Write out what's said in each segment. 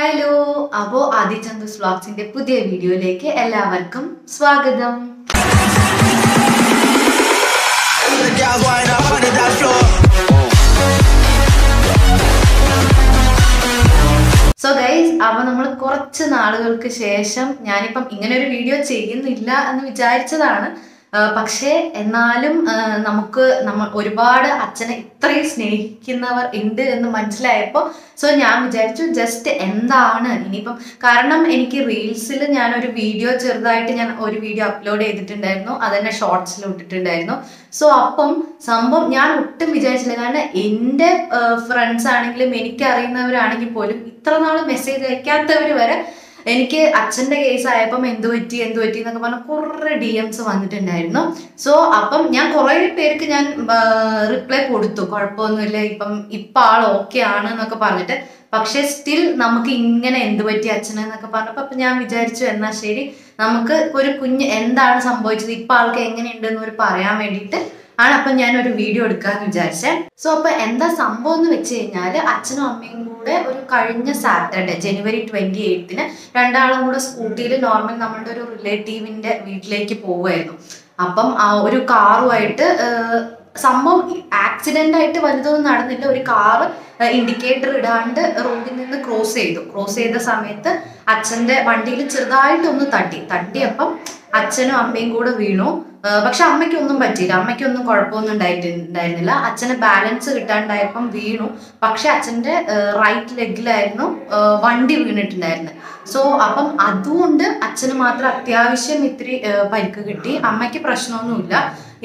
Hello അപ്പോ ആദി ചന്ദൂസ് വ്ളോഗ്സിന്റെ പുതിയ വീഡിയോയിലേക്ക് എല്ലാവർക്കും സ്വാഗതം The girls wind up on the dance floor. So guys അപ്പൊ നമ്മൾ കുറച്ച് നാളുകൾക്ക് ശേഷം ഞാനിപ്പം ഇങ്ങനെ ഒരു വീഡിയോ ചെയ്യുന്നില്ല എന്ന് വിചാരിച്ചതാണ് ആ, പക്ഷേ എന്നാലും ആ, നമുക്ക് നമ്മൾ ഒരുപാട് അച്ഛനെ ഇത്രയും സ്നേഹിക്കുന്നവർ ഉണ്ട് എന്ന് മനസ്സിലായപ്പോൾ സോ ഞാൻ വിചാരിച്ചു ജസ്റ്റ് എന്താണ് ഇനിയിപ്പം കാരണം എനിക്ക് റീൽസിൽ ഞാൻ ഒരു വീഡിയോ ചെറുതായിട്ട് ഞാൻ ഒരു വീഡിയോ അപ്ലോഡ് ചെയ്തിട്ടുണ്ടായിരുന്നു അതെന്നെ ഷോർട്സിൽ ഇട്ടിട്ടുണ്ടായിരുന്നു സോ അപ്പം സംഭവം ഞാൻ ഒട്ടും വിചാരിച്ചില്ല കാരണം എൻ്റെ ഫ്രണ്ട്സ് ആണെങ്കിലും എനിക്ക് അറിയുന്നവരാണെങ്കിൽ പോലും ഇത്ര നാൾ മെസ്സേജ് അയക്കാത്തവർ വരെ എനിക്ക് അച്ഛൻ്റെ കേസ് ആയപ്പം എന്ത് പറ്റി എന്ത് പറ്റി എന്നൊക്കെ പറഞ്ഞ കുറേ ഡി എംസ് വന്നിട്ടുണ്ടായിരുന്നു സോ അപ്പം ഞാൻ കുറേ പേർക്ക് ഞാൻ റിപ്ലൈ കൊടുത്തു കുഴപ്പമൊന്നുമില്ല ഇപ്പം ഇപ്പം ആൾ ഓക്കെ ആണ് എന്നൊക്കെ പറഞ്ഞിട്ട് പക്ഷെ സ്റ്റിൽ നമുക്ക് ഇങ്ങനെ എന്ത് പറ്റി അച്ഛന് എന്നൊക്കെ പറഞ്ഞപ്പോൾ അപ്പം ഞാൻ വിചാരിച്ചു എന്നാ ശരി നമുക്ക് ഒരു കുഞ്ഞ് എന്താണ് സംഭവിച്ചത് ഇപ്പം ആൾക്ക് എങ്ങനെയുണ്ട് എന്ന് ഒരു പറയാൻ വേണ്ടിയിട്ട് ആണ് അപ്പൊ ഞാൻ ഒരു വീഡിയോ എടുക്കാന്ന് വിചാരിച്ചേ സോ അപ്പൊ എന്താ സംഭവം എന്ന് വെച്ച് കഴിഞ്ഞാല് അച്ഛനും അമ്മയും കൂടെ ഒരു കഴിഞ്ഞ സാറ്റർഡേ ജനുവരി ട്വന്റി എയ്ത്തിന് രണ്ടാളും കൂടെ സ്കൂട്ടിയിൽ നോർമൽ നമ്മളുടെ ഒരു റിലേറ്റീവിന്റെ വീട്ടിലേക്ക് പോവുമായിരുന്നു അപ്പം ആ ഒരു കാറുമായിട്ട് സംഭവം ആക്സിഡന്റ് ആയിട്ട് വലുതൊന്നും നടന്നില്ല ഒരു കാറ് ഇൻഡിക്കേറ്റർ ഇടാണ്ട് റോഡിൽ നിന്ന് ക്രോസ് ചെയ്തു ക്രോസ് ചെയ്ത സമയത്ത് അച്ഛന്റെ വണ്ടിയിൽ ചെറുതായിട്ടൊന്ന് തട്ടി തട്ടിയപ്പം അച്ഛനും അമ്മയും കൂടെ വീണു ആ, പക്ഷെ അമ്മയ്ക്കൊന്നും പറ്റിയില്ല അമ്മയ്ക്കൊന്നും കുഴപ്പമൊന്നും ഉണ്ടായിട്ടുണ്ടായിരുന്നില്ല അച്ഛന് ബാലൻസ് കിട്ടാണ്ടായപ്പം വീണു പക്ഷെ അച്ഛന്റെ റൈറ്റ് ലെഗിലായിരുന്നു ആ, വണ്ടി വീണിട്ടുണ്ടായിരുന്നത് സോ അപ്പം അതുകൊണ്ട് അച്ഛന് മാത്രം അത്യാവശ്യം ഇത്തിരി ആ, പരിക്ക് കിട്ടി അമ്മയ്ക്ക് പ്രശ്നമൊന്നുമില്ല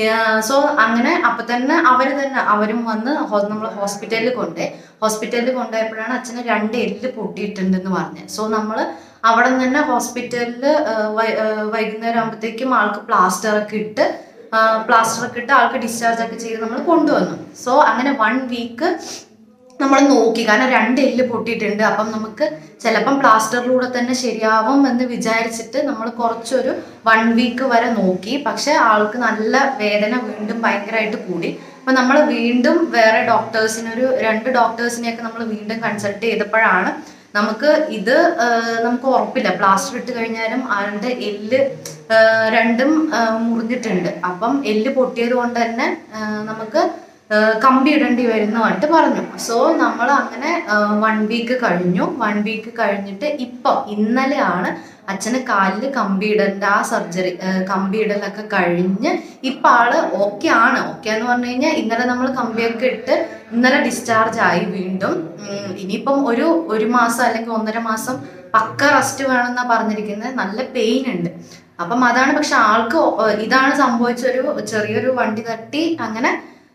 സോ അങ്ങനെ അപ്പൊ തന്നെ അവര് തന്നെ അവരും വന്ന് നമ്മൾ ഹോസ്പിറ്റലിൽ കൊണ്ടേ ഹോസ്പിറ്റലിൽ കൊണ്ടുപോയപ്പോഴാണ് അച്ഛന് രണ്ട് എല്ല് പൊട്ടിയിട്ടുണ്ടെന്ന് പറഞ്ഞത് സോ നമ്മൾ അവിടെ നിന്ന് തന്നെ ഹോസ്പിറ്റലിൽ വൈകുന്നേരം ആകുമ്പോഴത്തേക്കും ആൾക്ക് പ്ലാസ്റ്റർ ഒക്കെ ഇട്ട് പ്ലാസ്റ്റർ ഒക്കെ ഇട്ട് ആൾക്ക് ഡിസ്ചാർജ് ഒക്കെ ചെയ്ത് നമ്മൾ കൊണ്ടുവന്നു സോ അങ്ങനെ വൺ വീക്ക് നമ്മൾ നോക്കി കാരണം രണ്ട് എല്ല് പൊട്ടിയിട്ടുണ്ട് അപ്പം നമുക്ക് ചിലപ്പം പ്ലാസ്റ്ററിലൂടെ തന്നെ ശരിയാവും എന്ന് വിചാരിച്ചിട്ട് നമ്മൾ കുറച്ചൊരു വൺ വീക്ക് വരെ നോക്കി പക്ഷെ ആൾക്ക് നല്ല വേദന വീണ്ടും ഭയങ്കരമായിട്ട് കൂടി അപ്പം നമ്മൾ വീണ്ടും വേറെ ഡോക്ടേഴ്സിന് ഒരു രണ്ട് ഡോക്ടേഴ്സിനെയൊക്കെ നമ്മൾ വീണ്ടും കൺസൾട്ട് ചെയ്തപ്പോഴാണ് നമുക്ക് ഇത് ആ, നമുക്ക് ഉറപ്പില്ല പ്ലാസ്റ്റർ ഇട്ട് കഴിഞ്ഞാലും ആളുടെ എല്ല് ആ, രണ്ടും ആ, മുറിഞ്ഞിട്ടുണ്ട് അപ്പം എല്ല് പൊട്ടിയത് കൊണ്ട് തന്നെ ആ, നമുക്ക് ആ, കമ്പി ഇടേണ്ടി വരുന്നതായിട്ട് പറഞ്ഞു സോ നമ്മൾ അങ്ങനെ വൺ വീക്ക് കഴിഞ്ഞു വൺ വീക്ക് കഴിഞ്ഞിട്ട് ഇപ്പം ഇന്നലെയാണ് അച്ഛന് കാലിൽ കമ്പി ഇടേണ്ട ആ സർജറി കമ്പി ഇടലൊക്കെ കഴിഞ്ഞ് ഇപ്പം ആള് ഓക്കെ ആണ് ഓക്കെ എന്ന് പറഞ്ഞു കഴിഞ്ഞാൽ ഇന്നലെ നമ്മൾ കമ്പിയൊക്കെ ഇട്ട് ഇന്നലെ ഡിസ്ചാർജ് ആയി വീണ്ടും ഉം, ഇനിയിപ്പം ഒരു ഒരു മാസം അല്ലെങ്കിൽ ഒന്നര മാസം പക്ക റെസ്റ്റ് വേണമെന്നാ പറഞ്ഞിരിക്കുന്നത് നല്ല പെയിൻ ഉണ്ട് അപ്പം അതാണ് പക്ഷെ ആൾക്ക് ഒ- ഇതാണ് സംഭവിച്ച ഒരു ചെറിയൊരു വണ്ടി തട്ടി അങ്ങനെ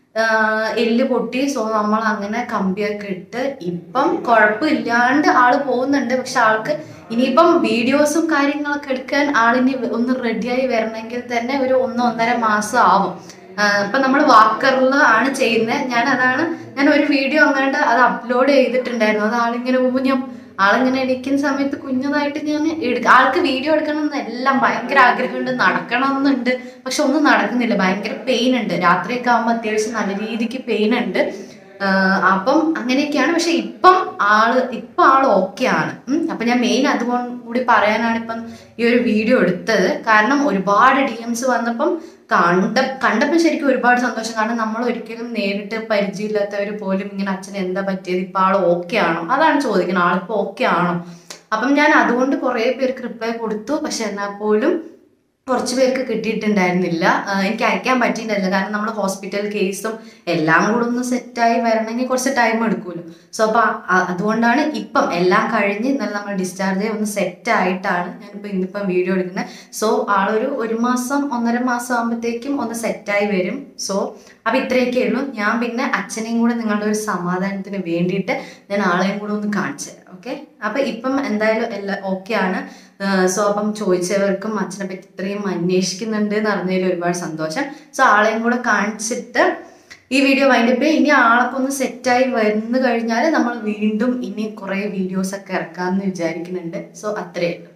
ആഹ് എല്ല് പൊട്ടി സോ നമ്മൾ അങ്ങനെ കമ്പിയൊക്കെ ഇട്ട് ഇപ്പം കുഴപ്പമില്ലാണ്ട് ആള് പോകുന്നുണ്ട് പക്ഷെ ആൾക്ക് ഇനിയിപ്പം വീഡിയോസും കാര്യങ്ങളൊക്കെ എടുക്കാൻ ആളിനി ഒന്ന് റെഡിയായി വരണമെങ്കിൽ തന്നെ ഒരു ഒന്ന് ഒന്നര മാസം ആവും ആഹ് ഇപ്പൊ നമ്മൾ വാക്കറിൽ ആണ് ചെയ്യുന്നത് ഞാൻ അതാണ് ഞാൻ ഒരു വീഡിയോ അങ്ങാണ്ട് അത് അപ്ലോഡ് ചെയ്തിട്ടുണ്ടായിരുന്നു അത് ആളിങ്ങനെ പോകുമ്പോൾ ഞാൻ ആളിങ്ങനെ എണീക്കുന്ന സമയത്ത് കുഞ്ഞതായിട്ട് ഞാൻ എടുക്ക ആൾക്ക് വീഡിയോ എടുക്കണം എന്ന് എല്ലാം ഭയങ്കര ആഗ്രഹമുണ്ട് നടക്കണം എന്നുണ്ട് പക്ഷെ ഒന്നും നടക്കുന്നില്ല ഭയങ്കര പെയിൻ ഉണ്ട് രാത്രിയൊക്കെ ആകുമ്പോൾ അത്യാവശ്യം നല്ല രീതിക്ക് പെയിൻ ഉണ്ട് ആഹ് അപ്പം അങ്ങനെയൊക്കെയാണ് പക്ഷെ ഇപ്പം ആള് ഇപ്പം ആള് ഓക്കെ ആണ് ഉം. അപ്പൊ ഞാൻ മെയിൻ അതുകൊണ്ട് കൂടി പറയാനാണ് ഇപ്പം ഈ ഒരു വീഡിയോ എടുത്തത് കാരണം ഒരുപാട് ഡി എംസ് വന്നപ്പം കണ്ട കണ്ടപ്പോൾ ശരിക്കും ഒരുപാട് സന്തോഷം കാരണം നമ്മൾ ഒരിക്കലും നേരിട്ട് പരിചയമില്ലാത്തവർ പോലും ഇങ്ങനെ അച്ഛൻ എന്താ പറ്റിയത് ഇപ്പൊ ആൾ ഓക്കെ ആണോ അതാണ് ചോദിക്കുന്നത് ആളിപ്പോ ഓക്കെ ആണോ അപ്പം ഞാൻ അതുകൊണ്ട് കുറേ പേർക്ക് റിപ്ലൈ കൊടുത്തു പക്ഷെ എന്നാൽ പോലും കുറച്ച് പേർക്ക് കിട്ടിയിട്ടുണ്ടായിരുന്നില്ല ആഹ് എനിക്ക് അയക്കാൻ പറ്റിയിട്ടുണ്ടായില്ല കാരണം നമ്മൾ ഹോസ്പിറ്റൽ കേസും എല്ലാം കൂടെ ഒന്ന് സെറ്റായി വരണമെങ്കിൽ കുറച്ച് ടൈം എടുക്കുമല്ലോ സോ അപ്പൊ അ- അതുകൊണ്ടാണ് ഇപ്പം എല്ലാം കഴിഞ്ഞ് ഇന്നലെ നമ്മൾ ഡിസ്ചാർജ് ചെയ്ത് ഒന്ന് സെറ്റ് ആയിട്ടാണ് ഞാനിപ്പോൾ ഇന്നിപ്പം വീഡിയോ എടുക്കുന്നത് സോ ആളൊരു ഒരു മാസം ഒന്നര മാസം ആകുമ്പോഴത്തേക്കും ഒന്ന് സെറ്റായി വരും സോ അപ്പൊ ഇത്രയൊക്കെ ഉള്ളൂ ഞാൻ പിന്നെ അച്ഛനെയും കൂടെ നിങ്ങളുടെ ഒരു സമാധാനത്തിന് വേണ്ടിയിട്ട് ഞാൻ ആളെയും കൂടെ ഒന്ന് കാണിച്ചു തരാം ഓക്കെ അപ്പൊ ഇപ്പം എന്തായാലും എല്ലാം ഓക്കെ ആണ് സോ അപ്പം ചോദിച്ചവർക്കും അച്ഛനെ പറ്റി ഇത്രയും അന്വേഷിക്കുന്നുണ്ട് എന്ന് അറിഞ്ഞതിൽ ഒരുപാട് സന്തോഷം സോ ആളെയും കൂടെ കാണിച്ചിട്ട് ഈ വീഡിയോ വൈൻഡപ്പ് ഇനി ആളൊക്കെ ഒന്ന് സെറ്റായി വന്നു കഴിഞ്ഞാൽ നമ്മൾ വീണ്ടും ഇനി കുറേ വീഡിയോസ് ഒക്കെ ഇറക്കാമെന്ന് വിചാരിക്കുന്നുണ്ട് സോ അത്രയേ ഉള്ളൂ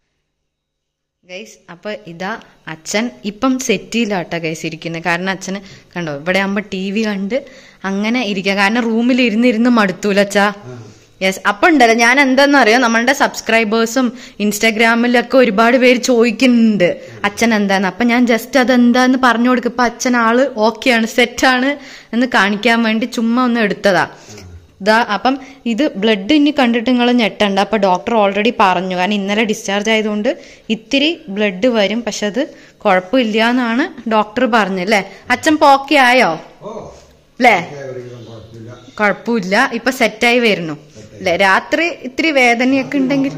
ഗൈസ് അപ്പൊ ഇതാ അച്ഛൻ ഇപ്പം സെറ്റിയിലാട്ടോ ഗൈസ് ഇരിക്കുന്നത് കാരണം അച്ഛന് കണ്ടോ ഇവിടെ ആകുമ്പോ ടി വി കണ്ട് അങ്ങനെ ഇരിക്കുക കാരണം റൂമിൽ ഇരുന്നിരുന്ന് മടുത്തൂല അച്ഛാ യെസ് അപ്പൊ ഉണ്ടല്ലോ ഞാൻ എന്താണെന്നറിയോ നമ്മളുടെ സബ്സ്ക്രൈബേഴ്സും ഇൻസ്റ്റാഗ്രാമിലൊക്കെ ഒരുപാട് പേര് ചോദിക്കുന്നുണ്ട് അച്ഛൻ എന്താന്ന് അപ്പൊ ഞാൻ ജസ്റ്റ് അത് എന്താന്ന് പറഞ്ഞു കൊടുക്കും ഇപ്പൊ അച്ഛൻ ആള് ഓക്കെയാണ് സെറ്റാണ് എന്ന് കാണിക്കാൻ വേണ്ടി ചുമ്മാ ഒന്ന് എടുത്തതാ ഇതാ അപ്പം ഇത് ബ്ലഡ് ഇനി കണ്ടിട്ട് നിങ്ങൾ ഞെട്ടണ്ട അപ്പൊ ഡോക്ടർ ഓൾറെഡി പറഞ്ഞു കാരണം ഇന്നലെ ഡിസ്ചാർജ് ആയതുകൊണ്ട് ഇത്തിരി ബ്ലഡ് വരും പക്ഷെ അത് കുഴപ്പമില്ല എന്നാണ് ഡോക്ടർ പറഞ്ഞല്ലേ അച്ഛൻ പോക്കെ ആയോ അല്ലേ കുഴപ്പമില്ല ഇപ്പൊ സെറ്റായി വരുന്നു അല്ലെ രാത്രി ഇത്തിരി വേദനയൊക്കെ ഉണ്ടെങ്കിൽ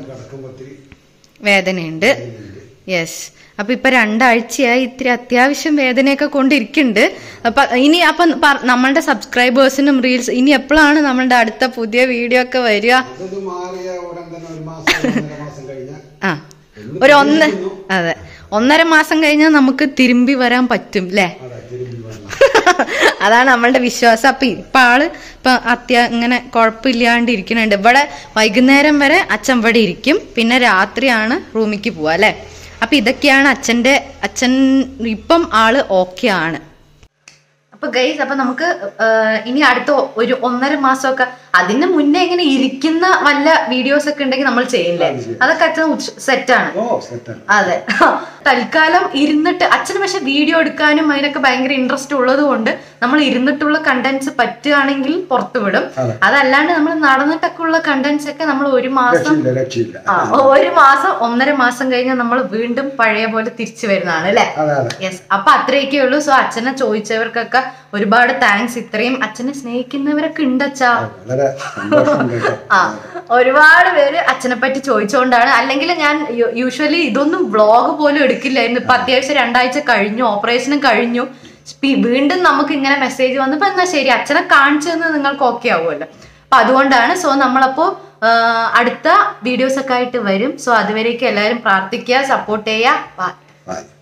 വേദനയുണ്ട് യെസ് അപ്പൊ ഇപ്പൊ രണ്ടാഴ്ചയായി ഇത്തിരി അത്യാവശ്യം വേദനയൊക്കെ കൊണ്ടിരിക്കുന്നുണ്ട് അപ്പൊ ഇനി അപ്പൊ പ- നമ്മളുടെ സബ്സ്ക്രൈബേഴ്സിനും റീൽസ് ഇനി എപ്പോഴാണ് നമ്മളുടെ അടുത്ത പുതിയ വീഡിയോ ഒക്കെ വരിക അത് മാറിയ ഉടൻ തന്നെ ഒരു മാസം ഒന്നര മാസം കഴിഞ്ഞാൽ ആ ഒരു ഒന്ന് അതെ ഒന്നര മാസം കഴിഞ്ഞാൽ നമുക്ക് തിരുമ്പി വരാൻ പറ്റും അല്ലേ അതെ തിരുമ്പി വരണം അതാണ് നമ്മളുടെ വിശ്വാസം അപ്പൊ ഇപ്പൊ ആള് ഇപ്പൊ അത്യാ ഇങ്ങനെ കുഴപ്പമില്ലാണ്ട് ഇരിക്കുന്നുണ്ട് ഇവിടെ വൈകുന്നേരം വരെ അച്ഛൻ ഇവിടെ ഇരിക്കും പിന്നെ രാത്രിയാണ് റൂമിക്ക് പോവാ അല്ലെ അപ്പൊ ഇതൊക്കെയാണ് അച്ഛന്റെ അച്ഛൻ ഇപ്പം ആള് ഓക്കെ ആണ് അപ്പൊ ഗൈസ് അപ്പൊ നമുക്ക് ഏഹ്, ഇനി അടുത്ത ഒരു ഒന്നര മാസമൊക്കെ അതിന് മുന്നേ ഇങ്ങനെ ഇരിക്കുന്ന വല്ല വീഡിയോസ് ഒക്കെ ഉണ്ടെങ്കിൽ നമ്മൾ ചെയ്യില്ലേ അതൊക്കെ അച്ഛൻ സെറ്റാണ് ഓ സെറ്റാണ് അതെ തൽക്കാലം ഇരുന്നിട്ട് അച്ഛന് പക്ഷെ വീഡിയോ എടുക്കാനും അതിനൊക്കെ ഭയങ്കര ഇൻട്രസ്റ്റ് ഉള്ളത് കൊണ്ട് നമ്മൾ ഇരുന്നിട്ടുള്ള കണ്ടന്റ്സ് പറ്റുകയാണെങ്കിൽ പുറത്തു വിടും അതെ. അതല്ലാണ്ട് നമ്മൾ നടന്നിട്ടൊക്കെ ഉള്ള കണ്ടന്റ്സ് ഒക്കെ നമ്മൾ ഒരു മാസം രക്ഷയില്ല രക്ഷയില്ല ആ ഒരു മാസം ഒന്നര മാസം കഴിഞ്ഞാൽ നമ്മൾ വീണ്ടും പഴയ പോലെ തിരിച്ചു വരുന്നതാണ് അല്ലെ അതെ അതെ യെസ് അപ്പൊ അത്രയൊക്കെ ഉള്ളൂ സോ അച്ഛനെ ചോദിച്ചവർക്കൊക്കെ ഒരുപാട് താങ്ക്സ് ഇത്രയും അച്ഛനെ സ്നേഹിക്കുന്നവരൊക്കെ ഉണ്ടച്ചാ വളരെ സന്തോഷം കേട്ടോ ആ ഒരുപാട് പേര് അച്ഛനെ പറ്റി ചോദിച്ചുകൊണ്ടാണ് അല്ലെങ്കിൽ ഞാൻ യൂഷ്വലി ഇതൊന്നും വ്ളോഗ് പോലും എടുക്കില്ലായിരുന്നു ഇപ്പൊ അത്യാവശ്യം രണ്ടാഴ്ച കഴിഞ്ഞു ഓപ്പറേഷനും കഴിഞ്ഞു സ്പി- വീണ്ടും നമുക്ക് ഇങ്ങനെ മെസ്സേജ് വന്നപ്പോ എന്നാ ശരി അച്ഛനെ കാണിച്ചു തന്ന് നിങ്ങൾക്ക് ഓക്കെ ആവുമല്ലോ അപ്പൊ അതുകൊണ്ടാണ് സോ നമ്മളപ്പോ ആ, അടുത്ത വീഡിയോസ് ഒക്കെ ആയിട്ട് വരും സോ അതുവരേക്കും എല്ലാവരും പ്രാർത്ഥിക്കുക സപ്പോർട്ട് ചെയ്യുക ബൈ ബൈ